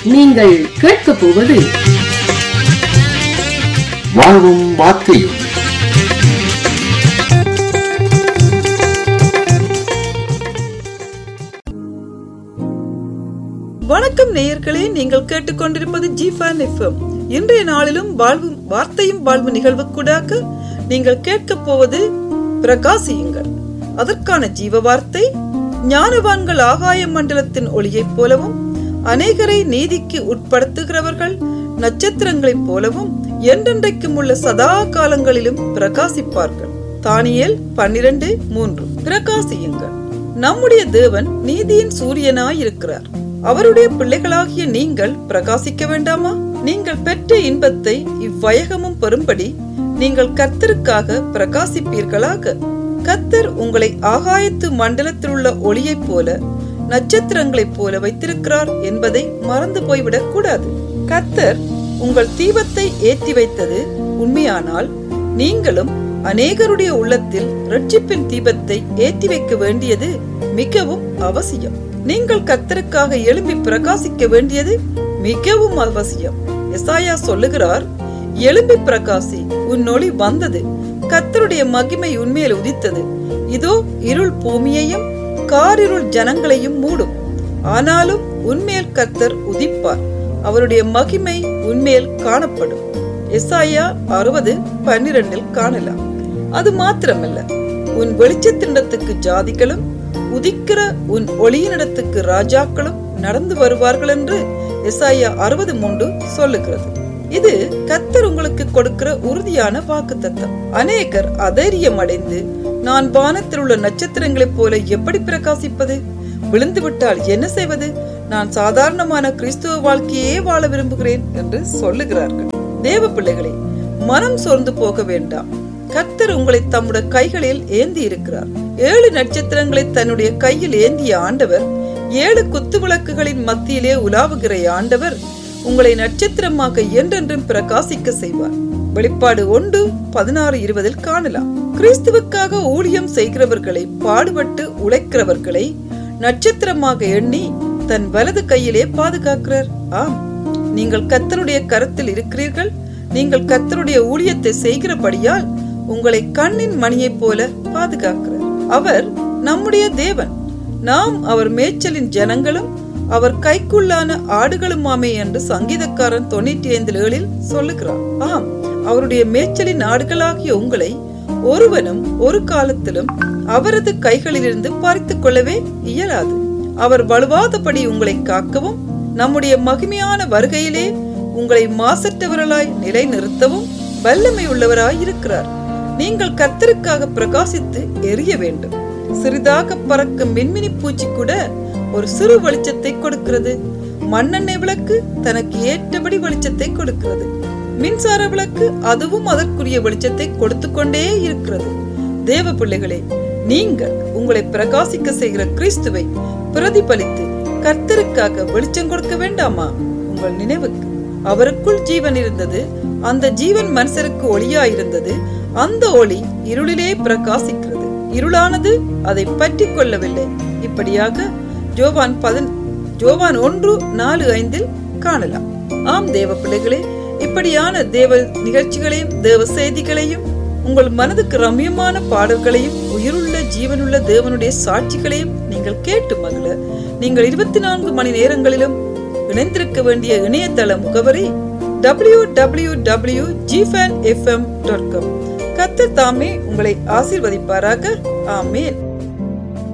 நீங்கள் கேட்கப் போவது வாழ்வும் வார்த்தையும் வணக்கம் நேயர்களே நீங்கள் கேட்டுக்கொண்டிருப்பது ஜிஃபான் எஃப்எம் இன்றைய நாளிலும் வாழ்வும் வார்த்தையும் வாழ்வு நிகழ்வுக்கூடாக நீங்கள் கேட்கப் போவது பிரகாசியுங்கள் அதற்கான ஜீவ வார்த்தை ஞானவான்கள் ஆகாய மண்டலத்தின் ஒளியைப் போலவும் அநேகரை நீதிக்கு உட்படுத்துகிறவர்கள் நட்சத்திரங்களைப் போலவும் என்றென்றைக்கும் உள்ள சதா காலங்களிலும் பிரகாசிப்பார்கள் தானியேல் பன்னிரண்டு மூன்று பிரகாசியுங்கள் நம்முடைய தேவன் நீதியின் சூரியனாய் இருக்கிறார் அவருடைய பிள்ளைகளாகிய நீங்கள் பிரகாசிக்க வேண்டாமா நீங்கள் பெற்ற இன்பத்தை இவ்வயகமும் பெறும்படி நீங்கள் கர்த்தருக்காக பிரகாசிப்பீர்களாக கர்த்தர் உங்களை ஆகாயத்து மண்டலத்தில் உள்ள ஒளியைப் போல நட்சத்திரங்களைப் போல வைத்திருக்கிறார் என்பதை மறந்து போய்விடக் கூடாது கர்த்தர் உங்கள் தீபத்தை ஏற்றி வைத்தது உண்மையானால் நீங்களும் அநேகருடைய உள்ளத்தில் ரட்சிப்பின் தீபத்தை ஏற்றி வைக்க வேண்டியது மிகவும் அவசியம் நீங்கள் கர்த்தருக்காக எழும்பி பிரகாசிக்க வேண்டியது மிகவும் அவசியம் எசாயா சொல்லுகிறார் எழும்பி பிரகாசி உன் ஒளி வந்தது கர்த்தருடைய மகிமை உண்மையில் உதித்தது இதோ இருள் பூமியையும் காரிருள் ஜனங்களையும் மூடும் ஆனாலும் உண்மையில் கர்த்தர் உதிப்பார் அவருடைய மகிமை உண்மையில் காணப்படும் எசாயா அறுபது பன்னிரண்டில் காணலாம் அது மாத்திரமல்ல உன் வெளிச்சத்தினிடத்துக்கு ஜாதிகளும் உதிக்கிற உன் ஒளியினிடத்துக்கு ராஜாக்களும் நடந்து வருவார்கள் என்று எசாயா அறுபது மூன்று சொல்லுகிறது இது கத்தர் உங்களுக்கு கொடுக்கிற உறுதியான வாக்கு தத்தம் அநேகர் அதைரியம் அடைந்து நான் வானத்தில் உள்ள நட்சத்திரங்களைப் போல எப்படி பிரகாசிப்பது விழுந்து விட்டால் என்ன செய்வது நான் சாதாரணமான கிறிஸ்துவ வாழ்க்கையே வாழ விரும்புகிறேன் என்று சொல்லுகிறார்கள் தேவ பிள்ளைகளே மனம் சோர்ந்து போக வேண்டாம் கர்த்தர் உங்களை தம்முடைய கைகளில் ஏந்தி இருக்கிறார் ஏழு நட்சத்திரங்களை தன்னுடைய கையில் ஏந்திய ஆண்டவர் ஏழு குத்து விளக்குகளின் மத்தியிலே உலாவுகிற ஆண்டவர் உங்களை நட்சத்திரமாக என்றென்றும் பிரகாசிக்க செய்வார் வெளிப்பாடு ஒன்று பதினாறு இருபதில் காணலாம் கிறிஸ்துவுக்காக ஊழியம் செய்கிறவர்களை பாடுபட்டு உழைக்கிறவர்களை நட்சத்திரமாக எண்ணி தன் வலது கையிலே பாதுகாக்கிறார் ஆம் நீங்கள் கத்தருடைய கரத்தில் இருக்கிறீர்கள் நீங்கள் கத்தருடைய ஊழியத்தை செய்கிறபடியால் உங்களை கண்ணின் மணியைப் போல பாதுகாக்கிறார் அவர் நம்முடைய தேவன் நாம் அவர் மேய்ச்சலின் ஜனங்களும் அவர் கைக்குள்ளான ஆடுகளுமாமே என்று சங்கீதக்காரன் தொண்ணூற்றி ஐந்து ஏழில் சொல்லுகிறார் ஆம் அவருடைய மேய்ச்சலின் ஆடுகளாகிய உங்களை ஒருவனும் ஒரு காலத்திலும் அவரது கைகளிலிருந்து பறித்துக் கொள்ளவே இயலாது அவர் வலுவாதபடி உங்களை காக்கவும் நம்முடைய மகிமையான வருகையிலே உங்களை மாசற்றவர்களாய் நிலைநிறுத்தவும் வல்லமை உள்ளவராய் இருக்கிறார் நீங்கள் கர்த்தருக்காக பிரகாசித்து எரிய வேண்டும் சிறிதாக பறக்கும் மின்மினி பூச்சி கூட ஒரு சிறு வெளிச்சத்தை கொடுக்கிறது மண்ணெண்ணெய் விளக்கு தனக்கு ஏற்றபடி வெளிச்சத்தை கொடுக்கிறது மின்சார விளக்கு அதுவும் அதற்குரிய வெளிச்சத்தை கொடுத்து கொண்டே இருக்கிறது தேவ பிள்ளைகளே நீங்கள் உங்களை பிரகாசிக்க செய்கிற கிறிஸ்துவை பிரதிபலித்து கர்த்தருக்காக வெளிச்சம் கொடுக்க வேண்டாமா உங்கள் நினைவுக்கு அவருக்குள் ஜீவன் இருந்தது அந்த ஜீவன் மனுஷருக்கு ஒளியா இருந்தது அந்த ஒளி இருளிலே பிரகாசிக்கிறது இருளானது அதை பற்றி கொள்ளவில்லை இப்படியாக ஜோவான் பதின் ஜோவான் ஒன்று நாலு ஐந்தில் காணலாம் ஆம் தேவ பிள்ளைகளே இப்படியான தேவ நிகழ்ச்சிகளையும் தேவ செய்திகளையும் உங்கள் மனதுக்கு ரம்யமான பாடல்களையும் உயிருள்ள ஜீவனுள்ள தேவனுடைய சாட்சிகளையும் நீங்கள் கேட்டு மகிழ நீங்கள் இருபத்தி நான்கு மணி நேரங்களிலும் இணைந்திருக்க வேண்டிய இணையதள முகவரி டபிள்யூ டபிள்யூ டபிள்யூ ஜிஃபேன் எஃப்எம் டாட் காம் கத்தர் தாமே உங்களை ஆசீர்வதிப்பாராக ஆமேன்